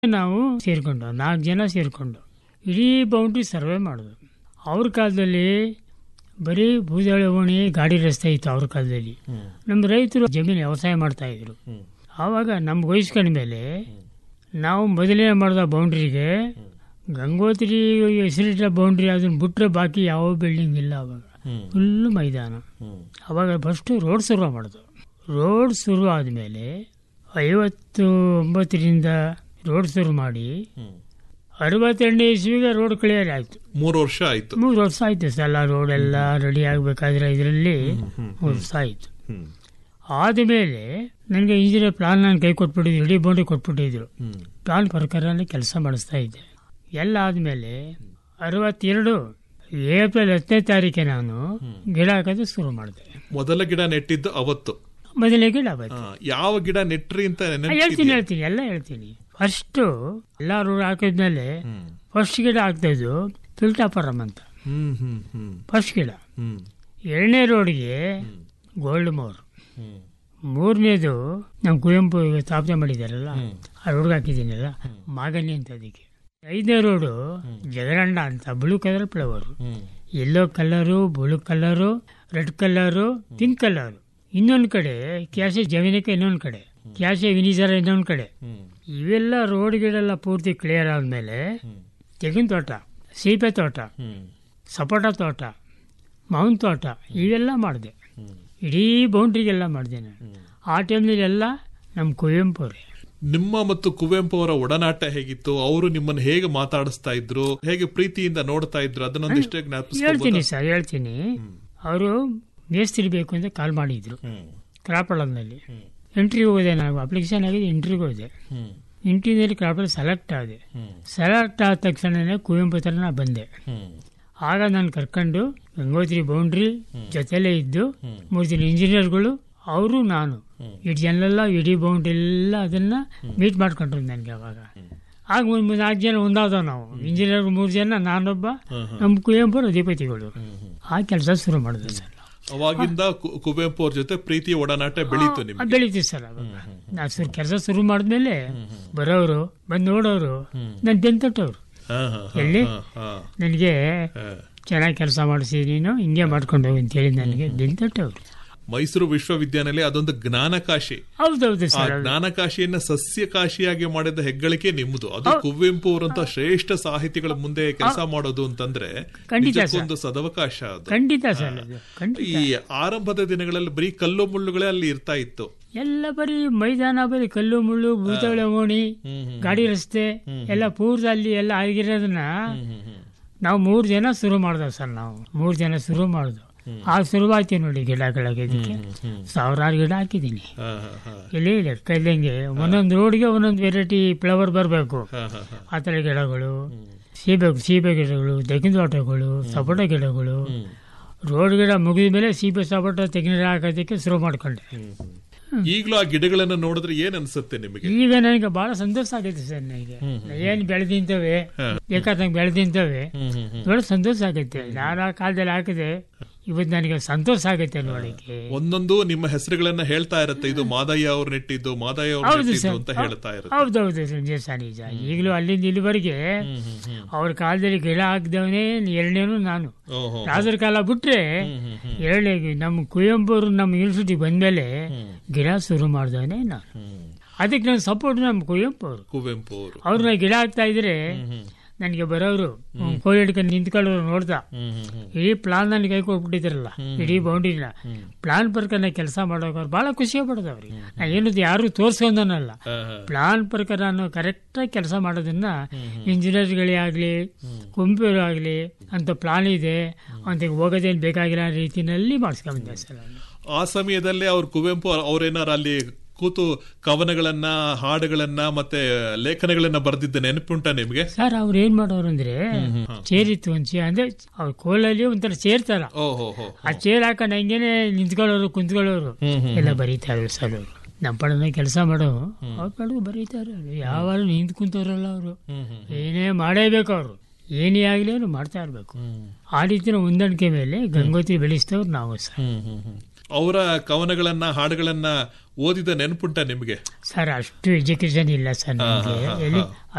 ನಾವು ಸೇರ್ಕೊಂಡು ನಾಲ್ಕು ಜನ ಸೇರ್ಕೊಂಡು ಇಡೀ ಬೌಂಡ್ರಿ ಸರ್ವೆ ಮಾಡೋದು ಅವ್ರ ಕಾಲದಲ್ಲಿ ಬರೀ ಬೂದಾಳೆ ಓಣಿ ಗಾಡಿ ರಸ್ತೆ ಇತ್ತು ಅವ್ರ ಕಾಲದಲ್ಲಿ ನಮ್ಮ ರೈತರು ಜಮೀನು ವ್ಯವಸಾಯ ಮಾಡ್ತಾ ಇದ್ರು ಆವಾಗ ನಮ್ಗೆ ವಹಿಸ್ಕೊಂಡ ಮೇಲೆ ನಾವು ಮೊದಲೇ ಮಾಡಿದ ಬೌಂಡ್ರಿಗೆ ಗಂಗೋತ್ರಿ ಹೆಸರಿಟ್ಟ ಬೌಂಡ್ರಿ ಅದನ್ನ ಬಿಟ್ರೆ ಬಾಕಿ ಯಾವ ಬಿಲ್ಡಿಂಗ್ ಇಲ್ಲ ಅವಾಗ ಫುಲ್ಲು ಮೈದಾನ ಅವಾಗ ಫಸ್ಟು ರೋಡ್ ಶುರು ಮಾಡೋದು ರೋಡ್ ಶುರು ಆದಮೇಲೆ ಐವತ್ತು ಒಂಬತ್ತರಿಂದ ರೋಡ್ ಶುರು ಮಾಡಿ ಅರವತ್ತೆರಡನೇ ಇಸ್ವಿಗೆ ರೋಡ್ ಕ್ಲಿಯರ್ ಆಯಿತು ಮೂರು ವರ್ಷ ಆಯ್ತು ಮೂರು ವರ್ಷ ಆಯ್ತು ಸಲ ರೋಡ್ ಎಲ್ಲ ರೆಡಿ ಆಗಬೇಕಾದ್ರೆ ಇದರಲ್ಲಿ ಮೂರು ವರ್ಷ ಆಯಿತು ಹ್ಮ್. ಆದಮೇಲೆ ನನಗೆ ಇಂಜಿನಿಯರ್ ಪ್ಲಾನ್ ನಾನು ಕೈ ಕೊಟ್ಬಿಟ್ಟಿದ್ರು ಇಡೀ ಬೌಂಡ್ರಿ ಕೊಟ್ಬಿಟ್ಟಿದ್ರು ಹ್ಮ್. ಪ್ಲಾನ್ ಪ್ರಕಾರನೇ ಕೆಲಸ ಮಾಡಿಸ್ತಾ ಇದ್ದೆ ಎಲ್ಲ ಆದಮೇಲೆ ಅರವತ್ತೆರಡು ಏಪ್ರಿಲ್ ಹತ್ತನೇ ತಾರೀಕೆ ನಾನು ಗಿಡ ಹಾಕೋದು ಶುರು ಮಾಡಿದೆ ಮೊದಲ ಗಿಡ ನೆಟ್ಟಿದ್ದು ಅವತ್ತು ಮೊದಲೇ ಗಿಡ ಬಂತು ಆ, ಯಾವ ಗಿಡ ನೆಟ್ರಿ ಅಂತ ನೆನಪಿದ್ಯಾ? ಹೇಳ್ತೀನಿ ಹೇಳ್ತೀನಿ ಎಲ್ಲ ಹೇಳ್ತೀನಿ ಫಸ್ಟು ಎಲ್ಲ ರೋಡ್ ಹಾಕಿದ್ಮೇಲೆ ಹ್ಮ್. ಫಸ್ಟ್ ಗಿಡ ಹಾಕ್ತಿದ್ದು ತುಲ್ಟಾಪರಂ ಅಂತ ಹ್ಮ್ ಹ್ಮ್ ಹ್ಮ್ ಫಸ್ಟ್ ಗಿಡ ಹ್ಮ್ ಎರಡನೇ ರೋಡ್ಗೆ ಗೋಲ್ಡ್ ಮೋರ್ ಹ್ಮ್ ಮೂರನೇದು ನಮ್ಮ ಕುವೆಂಪು ಈಗ ಸ್ಥಾಪನೆ ಮಾಡಿದಾರಲ್ಲ ಆ ರೋಡ್ಗೆ ಹಾಕಿದ್ದೀನಲ್ಲ ಮಾಗನಿ ಅಂತ ಅದಕ್ಕೆ ಐದನೇ ರೋಡು ಜಗರಂಡ ಅಂತ blue colour flower hmm yellow colour blue colour red colour pink colour ಇನ್ನೊಂದು ಕಡೆ ಕ್ಯಾಶೆ ಜಮೀನಕ ಇನ್ನೊಂದು ಕಡೆ ಕ್ಯಾಶೆ ವಿನಿಜರ ಇನ್ನೊಂದು ಕಡೆ ಹ್ಮ್ ಇವೆಲ್ಲ ರೋಡ್ಗಳೆಲ್ಲ ಪೂರ್ತಿ ಕ್ಲಿಯರ್ ಆದಮೇಲೆ ತೆಂಗಿನ ತೋಟ ಸೀಬೆ ತೋಟ ಹ್ಮ್ ಸಪೋಟ ತೋಟ ಮಾವಿನ ತೋಟ ಇವೆಲ್ಲ ಮಾಡಿದೆ ಹ್ಮ್. ಇಡೀ ಬೌಂಡ್ರಿಗೆಲ್ಲ ಮಾಡಿದೆ ನಾನು ಆ ಟೈಮ್ನಲ್ಲಿ ಎಲ್ಲ ನಮ್ಮ ಕುವೆಂಪು ಅವರೇ ನಿಮ್ಮ ಮತ್ತು ಕುವೆಂಪು ಅವರ ಒಡನಾಟ ಹೇಗಿತ್ತು ಅವರು ನಿಮ್ಮನ್ನು ಹೇಗೆ ಮಾತಾಡಿಸ್ತಾ ಇದ್ರು ಹೇಗೆ ಪ್ರೀತಿಯಿಂದ ನೋಡ್ತಾ ಇದ್ರು ಅದನ್ನೊಂದಿಷ್ಟೇ ಜ್ಞಾಪಿಸ್ಕೋಬೋದಾ? ಹೇಳ್ತೀನಿ ಸರ್ ಹೇಳ್ತೀನಿ ಅವರು ಮೇಸ್ತ್ರಿ ಬೇಕು ಅಂತ ಕಾಲ್ ಮಾಡಿದ್ರು ಹ್ಮ್ ಕ್ರಾಪಳದಲ್ಲಿ ಎಂಟ್ರಿಗೆ ಹೋದೆ ನಾವು ಅಪ್ಲಿಕೇಶನ್ ಆಗಿದೆ ಎಂಟ್ರಿಗೆ ಹೋದೆ ಹ್ಮ್ ಇಂಟರ್ನಲ್ಲಿ ಕ್ರಾಪಲ್ ಸೆಲೆಕ್ಟ್ ಆದೆ ಹ್ಮ್ ಸೆಲೆಕ್ಟ್ ಆದ ತಕ್ಷಣನೇ ಕುವೆಂಪು ಹತ್ರ ನಾ ಬಂದೆ ಹ್ಮ್ ಆಗ ನಾನು ಕರ್ಕೊಂಡು ಗಂಗೋತ್ರಿ ಬೌಂಡ್ರಿ ಜೊತೆಲೇ ಇದ್ದು ಮೂರು ಜನ ಇಂಜಿನಿಯರ್ಗಳು ಅವರು ನಾನು ಇಡೀ ಜನರೆಲ್ಲ ಇಡೀ ಬೌಂಡ್ರಿ ಎಲ್ಲ ಅದನ್ನ ಮೀಟ್ ಮಾಡ್ಕೊಂಡ್ರು ನನಗೆ ಅವಾಗ ಆಗ ಒಂದು ನಾಲ್ಕು ಜನ ಒಂದಾದ ನಾವು ಇಂಜಿನಿಯರ್ ಮೂರು ಜನ ನಾನೊಬ್ಬ ನಮ್ಮ ಕುವೆಂಪು ಅಧಿಪತಿಗಳು ಆ ಕೆಲಸ ಶುರು ಮಾಡಿದೆ ಸರ್ ಅವಾಗಿಂದ ಕು- ಕುವೆಂಪು ಅವ್ರ ಜೊತೆ ಪ್ರೀತಿಯ ಒಡನಾಟ ಬೆಳೀತು ನಿಮ್ಗೆ ಬೆಳೀತೀವಿ ಸರ್ ಅವಾಗ ನಾ ಶುರು ಕೆಲಸ ಶುರು ಮಾಡಿದ್ಮೇಲೆ ಬರೋರು ಬಂದು ನೋಡೋರು ನನ್ನ ಬೆಂತಟ್ಟವ್ರು ಹಾ, ಹಾ, ಹಾ, ಎಲ್ಲಿ? ಹಾ, ಹಾ, ನನಗೆ ಹಾ. ಚೆನ್ನಾಗಿ ಕೆಲಸ ಮಾಡಿಸಿ ನೀನು ಹಿಂಗೆ ಮಾಡ್ಕೊಂಡು ಹೋಗಿ ಅಂತ ಹೇಳಿ ನನಗೆ ಬೆಂತಟ್ಟವ್ರು ಮೈಸೂರು ವಿಶ್ವವಿದ್ಯಾನಿಲಯ ಅದೊಂದು ಜ್ಞಾನಕಾಶಿ ಹೌದೌದು ಆ ಸರ್ ಜ್ಞಾನಕಾಶಿಯನ್ನ ಸಸ್ಯಕಾಶಿಯಾಗಿ ಮಾಡಿದ ಹೆಗ್ಗಳಿಕೆ ನಿಮ್ಮದು ಅದು ಕುವೆಂಪು ಅವರಂತ ಶ್ರೇಷ್ಠ ಸಾಹಿತಿಗಳ ಮುಂದೆ ಕೆಲಸ ಮಾಡೋದು ಅಂತಂದ್ರೆ ಖಂಡಿತ ಸರ್. ನಿಜಕ್ಕೊಂದು ಸದವಕಾಶ ಅದು ಖಂಡಿತ ಸರ್ ಅದು ಖಂಡಿತ ಈ ಆರಂಭದ ದಿನಗಳಲ್ಲಿ ಬರೀ ಕಲ್ಲು ಮುಳ್ಳುಗಳೇ ಅಲ್ಲಿ ಇರ್ತಾ ಇತ್ತು ಎಲ್ಲ ಬರೀ ಮೈದಾನ ಬರೀ ಕಲ್ಲು ಮುಳ್ಳು ಭೂತಳೆ ಓಣಿ ಗಾಡಿ ರಸ್ತೆ ಎಲ್ಲ ಪೂರ್ತಿ ಅಲ್ಲಿ ಎಲ್ಲ ಆಗಿರೋದನ್ನ ನಾವು ಮೂರು ಜನ ಶುರು ಮಾಡ್ದೋ ಸರ್ ನಾವು ಮೂರು ಜನ ಶುರು ಮಾಡ್ದು ಆಗ ಶುರುವಾಯ್ತು ನೋಡಿ ಗಿಡಗಳಾಗಿದ್ದಕ್ಕೆ ಸಾವಿರಾರು ಗಿಡ ಹಾಕಿದ್ದೀನಿ ಹಾ, ಹಾ, ಹಾ. ಇಲ್ಲಿ ಲೆಕ್ಕ ಇದ್ದಂಗೆ ಒಂದೊಂದು ರೋಡ್ಗೆ ಒಂದೊಂದು ವೆರೈಟಿ ಫ್ಲವರ್ ಬರಬೇಕು ಹಾ, ಹಾ, ಹಾ. ಆ ಥರ ಗಿಡಗಳು ಸೀಬೆ ಸೀಬೆ ಗಿಡಗಳು ತೆಂಗಿನ ತೋಟಗಳು ಸಪೋಟ ಗಿಡಗಳು ರೋಡ್ ಗಿಡ ಮುಗಿದ ಮೇಲೆ ಸೀಬೆ ಸಪೋಟ ತೆಂಗಿನ ಗಿಡ ಹಾಕೋದಕ್ಕೆ ಶುರು ಮಾಡ್ಕೊಂಡೆ ಈಗ್ಲೂ ಆ ಗಿಡಗಳನ್ನ ನೋಡಿದ್ರೆ ಏನ್ ಅನ್ಸುತ್ತೆ ನಿಮಗೆ ಈಗ ನನಗೆ ಬಹಳ ಸಂತೋಷ ಆಗೈತೆ ಸರ್ ನನಗೆ ಏನ್ ಬೆಳೆದಿಂತವೆ ಬೇಕಾದಂಗೆ ಬೆಳೆದಿಂತವೆ ದೊಡ್ಡ ಸಂತೋಷ ಆಗೈತೆ ನಾನು ಆ ಕಾಲದಲ್ಲಿ ಹಾಕಿದೆ ಇವತ್ತು ನನಗೆ ಸಂತೋಷ ಆಗೈತೆ ನೋಡಕ್ಕೆ ಒಂದೊಂದು ನಿಮ್ಮ ಹೆಸರುಗಳನ್ನ ಹೇಳ್ತಾ ಇರತ್ತೆ ಇದು ಮಾದಯ್ಯ ಅವ್ರು ನೆಟ್ಟಿದ್ದು ಮಾದಯ್ಯ ಅವ್ರು ಹೌದು ನೆಟ್ಟಿದ್ದು ಸರ್ ಅಂತ ಹೇಳ್ತಾ ಇರುತ್ತೆ ಹೌದೌದು ಸಂಜೆ ಸರ್ ನಿಜ ಈಗಲೂ ಅಲ್ಲಿಂದ ಇಲ್ಲಿವರೆಗೆ ಅವ್ರ ಕಾಲದಲ್ಲಿ ಗಿಡ ಹಾಕಿದವನೇ ಎರಡನೇನು ನಾನು ಓಹೋ ರಾಜರ ಕಾಲ ಬಿಟ್ರೆ ಎರಡನೇ ನಮ್ಮ ಕುವೆಂಪು ಅವರು ನಮ್ಮ ಯೂನಿವರ್ಸಿಟಿ ಬಂದ್ಮೇಲೆ ಗಿಡ ಶುರು ಮಾಡಿದವನೇ ನಾನು ಅದಕ್ಕೆ ನನ್ನ ಸಪೋರ್ಟ್ ನಮ್ಮ ಕುವೆಂಪು ಅವರು ಕುವೆಂಪು ಅವರು ಅವ್ರನ್ನ ಗಿಡ ಹಾಕ್ತಾ ಇದ್ರೆ ನನಗೆ ಬರೋರು ಕೋಲ್ ಹಿಡ್ಕೊಂಡು ನಿಂತ್ಕೊಳ್ಳೋರು ನೋಡ್ತಾ ಇಡೀ ಪ್ಲಾನ್ ನನಗೆ ಕೈ ಕೊಟ್ಬಿಟ್ಟಿದ್ರಲ್ಲ ಇಡೀ ಬೌಂಡ್ರಿನ ಪ್ಲಾನ್ ಪ್ರಕಾರ ಕೆಲಸ ಮಾಡೋಕೆ ಅವ್ರು ಬಹಳ ಖುಷಿ ಪಡೋದು ಅವ್ರಿಗೆ ನಾ ಏನು ಯಾರು ತೋರ್ಸ್ಕೊಂಡನಲ್ಲ ಪ್ಲಾನ್ ಪ್ರಕಾರ ನಾನು ಕರೆಕ್ಟಾಗಿ ಕೆಲಸ ಮಾಡೋದನ್ನ ಇಂಜಿನಿಯರ್ಗಳೇ ಆಗಲಿ ಕುಂಪೂರು ಆಗಲಿ ಅಂತ ಪ್ಲಾನ್ ಇದೆ ಅಂತ ಹೋಗೋದೇನು ಬೇಕಾಗಿಲ್ಲ ಅನ್ನೋ ರೀತಿನಲ್ಲಿ ಮಾಡಿಸ್ಕೊಂಬಂದೆ ಸರ್ ನಾನು ಆ ಸಮಯದಲ್ಲೇ ಅವ್ರು ಕುವೆಂಪು ಅವ್ರೇನಾರ ಅಲ್ಲಿ ಕೂತು ಕವನಗಳನ್ನ ಹಾಡುಗಳನ್ನ ಮತ್ತೆ ಲೇಖನಗಳನ್ನ ಬರೆದಿದ್ದ ನೆನಪುಂಟ ನಿಮ್ಗೆ ಸರ್ ಅವ್ರು ಏನ್ ಮಾಡೋರು ಅಂದ್ರೆ ಚೇರಿತ್ತು ಒಂದ್ ಚೇರ್ ಅಂದ್ರೆ ಅವ್ರ ಕೋಲಲ್ಲಿ ಒಂಥರ ಚೇರ್ ತರ ಓಹೋ ಹೋ ಆ ಚೇರ್ ಹಾಕೊಂಡು ಹಂಗೇನೆ ನಿಂತ್ಕೊಳ್ಳೋರು ಕುಂತ್ಕೊಳ್ಳೋರು ಎಲ್ಲ ಬರೀತಾರೆ ಸರ್ ಅವರು ನಮ್ಮ ಪಡನ ಕೆಲಸ ಮಾಡೋ ಅವ್ರ ಪಡಗು ಬರೀತಾರೆ ಯಾವಾಗ ನಿಂತ್ ಕುಂತವ್ರಲ್ಲ ಅವರು ಏನೇ ಮಾಡೇಬೇಕು ಅವರು ಏನೇ ಆಗ್ಲಿ ಅವ್ರು ಮಾಡ್ತಾ ಇರ್ಬೇಕು ಆ ರೀತಿನ ಹೊಂದಾಣಿಕೆ ಮೇಲೆ ಗಂಗೋತ್ರಿ ಬೆಳೆಸ್ತವ್ರು ನಾವು ಸರ್ ಅವರ ಕವನಗಳನ್ನ ಹಾಡುಗಳನ್ನ ಓದಿದ ನೆನಪುಂಟ ನಿಮ್ಗೆ ಸರ್ ಅಷ್ಟು ಎಜುಕೇಶನ್ ಇಲ್ಲ ಸರ್ ನನಗೆ ಎಲ್ಲಿ